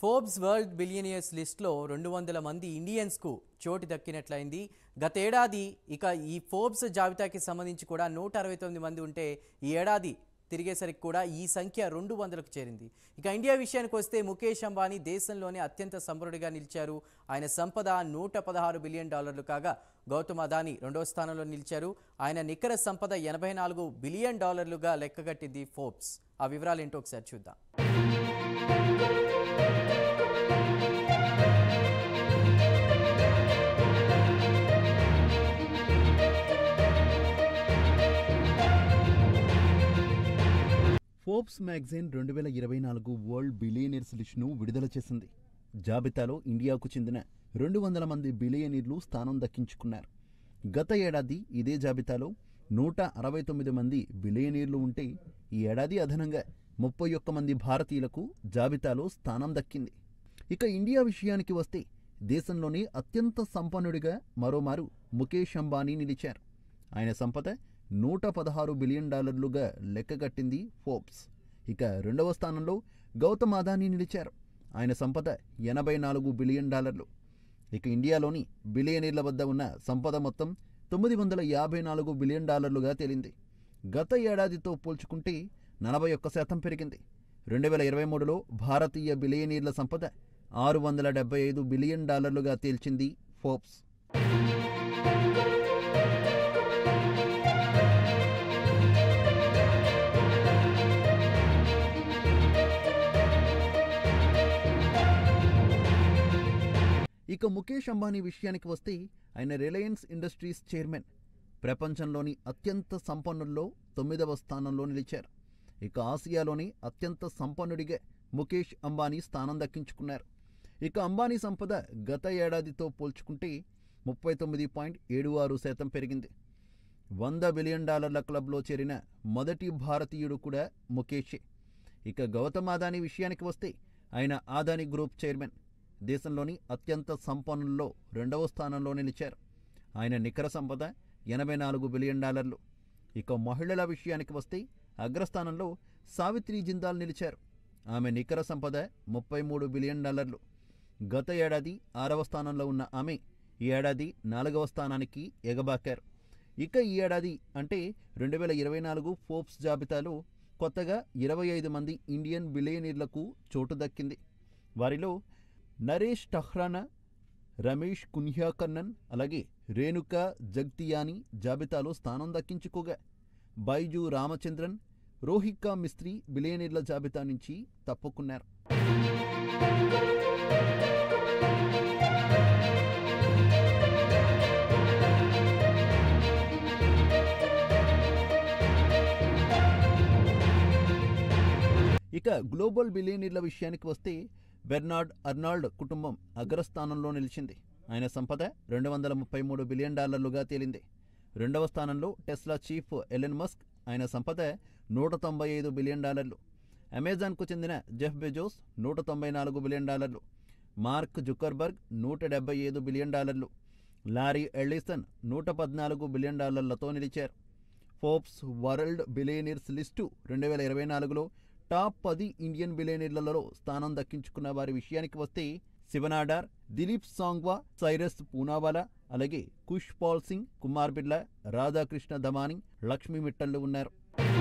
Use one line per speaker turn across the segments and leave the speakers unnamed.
Forbes world billionaires లిస్ట్లో రెండు వందల మంది ఇండియన్స్కు చోటు దక్కినట్లయింది గతేడాది ఇక ఈ ఫోర్బ్స్ జాబితాకి సంబంధించి కూడా నూట అరవై తొమ్మిది మంది ఉంటే ఈ ఏడాది తిరిగేసరికి కూడా ఈ సంఖ్య రెండు వందలకు చేరింది ఇక ఇండియా విషయానికి వస్తే ముఖేష్ అంబానీ దేశంలోనే అత్యంత సంపన్నుడిగా నిలిచారు ఆయన సంపద నూట పదహారు బిలియన్ డాలర్లు కాగా గౌతమ్ అదానీ రెండవ స్థానంలో నిలిచారు ఆయన నికర సంపద ఎనభై నాలుగు బిలియన్ డాలర్లుగా లెక్కగట్టింది ఫోర్బ్స్ ఆ వివరాలు ఏంటో ఒకసారి చూద్దాం
ఫోర్బ్స్ మ్యాగజైన్ రెండు వేల ఇరవై నాలుగు వరల్డ్ బిలియనీర్స్ లిస్టును విడుదల చేసింది జాబితాలో ఇండియాకు చెందిన రెండు వందల మంది బిలియనీర్లు స్థానం దక్కించుకున్నారు గత ఏడాది ఇదే జాబితాలో నూట అరవై తొమ్మిది మంది బిలియనీర్లు ఉంటే ఈ ఏడాది అదనంగా ముప్పై ఒక్క మంది భారతీయులకు జాబితాలో స్థానం దక్కింది ఇక ఇండియా విషయానికి వస్తే దేశంలోనే అత్యంత సంపన్నుడిగా మరోమారు ముఖేష్ అంబానీ నిలిచారు ఆయన సంపద నూట పదహారు బిలియన్ డాలర్లుగా లెక్కగట్టింది ఫోర్బ్స్ ఇక రెండవ స్థానంలో గౌతమ్ అదానీ నిలిచారు ఆయన సంపద ఎనభై నాలుగు బిలియన్ డాలర్లు ఇక ఇండియాలోని బిలియనీర్ల వద్ద ఉన్న సంపద మొత్తం తొమ్మిది వందల యాభై నాలుగు బిలియన్ డాలర్లుగా తేలింది గత ఏడాదితో పోల్చుకుంటే నలభై ఒక్క శాతం పెరిగింది రెండు వేల ఇరవై మూడులో భారతీయ బిలియనీర్ల సంపద ఆరు వందల డెబ్బై ఐదు బిలియన్ డాలర్లుగా తేల్చింది ఫోర్బ్స్ ఇక ముఖేష్ అంబానీ విషయానికి వస్తే ఆయన రిలయన్స్ ఇండస్ట్రీస్ చైర్మన్ ప్రపంచంలోని అత్యంత సంపన్నుల్లో తొమ్మిదవ స్థానంలో నిలిచారు ఇక ఆసియాలోని అత్యంత సంపన్నుడిగా ముఖేష్ అంబానీ స్థానం దక్కించుకున్నారు ఇక అంబానీ సంపద గత ఏడాదితో పోల్చుకుంటే ముప్పై తొమ్మిది పాయింట్ ఏడు ఆరు శాతం పెరిగింది వంద బిలియన్ డాలర్ల క్లబ్లో చేరిన మొదటి భారతీయుడు కూడా ముఖేషే ఇక గౌతమ్ అదానీ విషయానికి వస్తే ఆయన ఆదాని గ్రూప్ చైర్మన్ దేశంలోని అత్యంత సంపన్నుల్లో రెండవ స్థానంలో నిలిచారు ఆయన నికర సంపద ఎనభై నాలుగు బిలియన్ డాలర్లు ఇక మహిళల విషయానికి వస్తే అగ్రస్థానంలో సావిత్రి జిందాల్ నిలిచారు ఆమె నికర సంపద ముప్పై మూడు బిలియన్ డాలర్లు గత ఏడాది ఆరవ స్థానంలో ఉన్న ఆమె ఈ ఏడాది నాలుగవ స్థానానికి ఎగబాకారు ఇక ఈ ఏడాది అంటే రెండు వేల ఇరవై నాలుగు ఫోర్బ్స్ జాబితాలో కొత్తగా ఇరవై ఐదు మంది ఇండియన్ బిలియనీర్లకు చోటు దక్కింది వారిలో నరేష్ టహ్రానా రమేష్ కున్హ్యాకన్నన్ అలాగే రేణుకా జగ్తియాని జాబితాలో స్థానం దక్కించుకోగా బైజు రామచంద్రన్ రోహిక్కా మిస్త్రీ బిలియనీర్ల జాబితా నుంచి తప్పుకున్నారు ఇక గ్లోబల్ బిలియనీర్ల విషయానికి వస్తే బెర్నార్డ్ అర్నాల్డ్ కుటుంబం అగ్రస్థానంలో నిలిచింది ఆయన సంపద రెండు వందల ముప్పై మూడు బిలియన్ డాలర్లుగా తేలింది రెండవ స్థానంలో టెస్లా చీఫ్ ఎలెన్ మస్క్ ఆయన సంపద నూట తొంభై ఐదు బిలియన్ డాలర్లు అమెజాన్కు చెందిన జెఫ్ బెజోస్ నూట తొంభై నాలుగు బిలియన్ డాలర్లు మార్క్ జుకర్బర్గ్ నూట డెబ్బై ఐదు బిలియన్ డాలర్లు లారీ ఎల్లిసన్ నూట పద్నాలుగు బిలియన్ డాలర్లతో నిలిచారు ఫోర్బ్స్ వరల్డ్ బిలియనీర్స్ లిస్టు రెండు వేల ఇరవై నాలుగులో టాప్ పది ఇండియన్ బిలియనీర్లలో స్థానం దక్కించుకున్న వారి విషయానికి వస్తే శివనాడార్ దిలీప్ సాంగ్వా సైరస్ పూనావాలా అలాగే కుష్ పాల్ సింగ్ కుమార్ బిర్లా రాధాకృష్ణ దమాని లక్ష్మీ మిట్టళ్ళు ఉన్నారు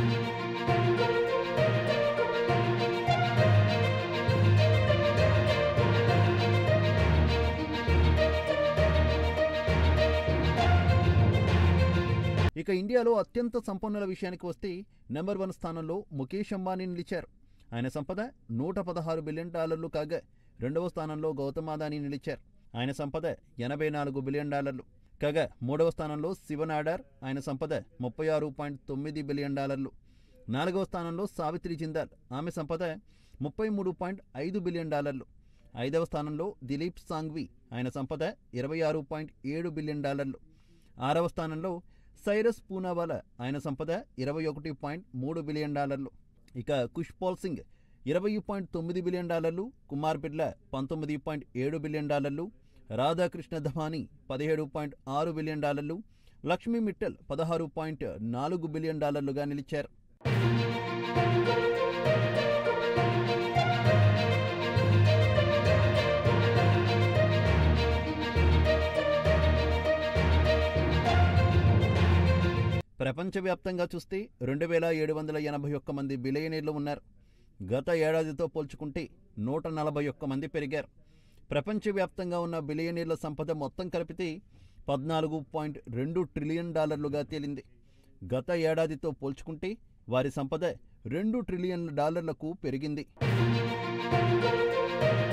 ఇక ఇండియాలో అత్యంత సంపన్నుల విషయానికి వస్తే నెంబర్ వన్ స్థానంలో ముఖేష్ అంబానీ నిలిచారు ఆయన సంపద నూట పదహారు బిలియన్ డాలర్లు కాగా రెండవ స్థానంలో గౌతమ్ అదానీ నిలిచారు ఆయన సంపద ఎనభై నాలుగు బిలియన్ డాలర్లు కాగా మూడవ స్థానంలో శివనాడార్ ఆయన సంపద ముప్పై ఆరు పాయింట్ తొమ్మిది బిలియన్ డాలర్లు నాలుగవ స్థానంలో సావిత్రి జిందాల్ ఆమె సంపద ముప్పై మూడు పాయింట్ ఐదు బిలియన్ డాలర్లు ఐదవ స్థానంలో దిలీప్ సాంఘ్వి ఆయన సంపద ఇరవై ఆరు పాయింట్ ఏడు బిలియన్ డాలర్లు ఆరవ స్థానంలో సైరస్ పూనావాలా ఆయన సంపద ఇరవై ఒకటి పాయింట్ మూడు బిలియన్ డాలర్లు ఇక కుష్పాల్ సింగ్ ఇరవై పాయింట్ తొమ్మిది బిలియన్ డాలర్లు కుమార్ బిర్లా పంతొమ్మిది పాయింట్ ఏడు బిలియన్ డాలర్లు రాధాకృష్ణ ధమాని పదిహేడు పాయింట్ ఆరు బిలియన్ డాలర్లు లక్ష్మీ మిట్టల్ పదహారు పాయింట్ నాలుగు బిలియన్ డాలర్లుగా నిలిచారు ప్రపంచవ్యాప్తంగా చూస్తే రెండు వేల ఏడు వందల ఎనభై ఒక్క మంది బిలియనీర్లు ఉన్నారు గత ఏడాదితో పోల్చుకుంటే నూట నలభై ఒక్క మంది పెరిగారు ప్రపంచవ్యాప్తంగా ఉన్న బిలియనీర్ల సంపద మొత్తం కలిపితే పద్నాలుగు పాయింట్ రెండు ట్రిలియన్ డాలర్లుగా తేలింది గత ఏడాదితో పోల్చుకుంటే వారి సంపద రెండు ట్రిలియన్ డాలర్లకు పెరిగింది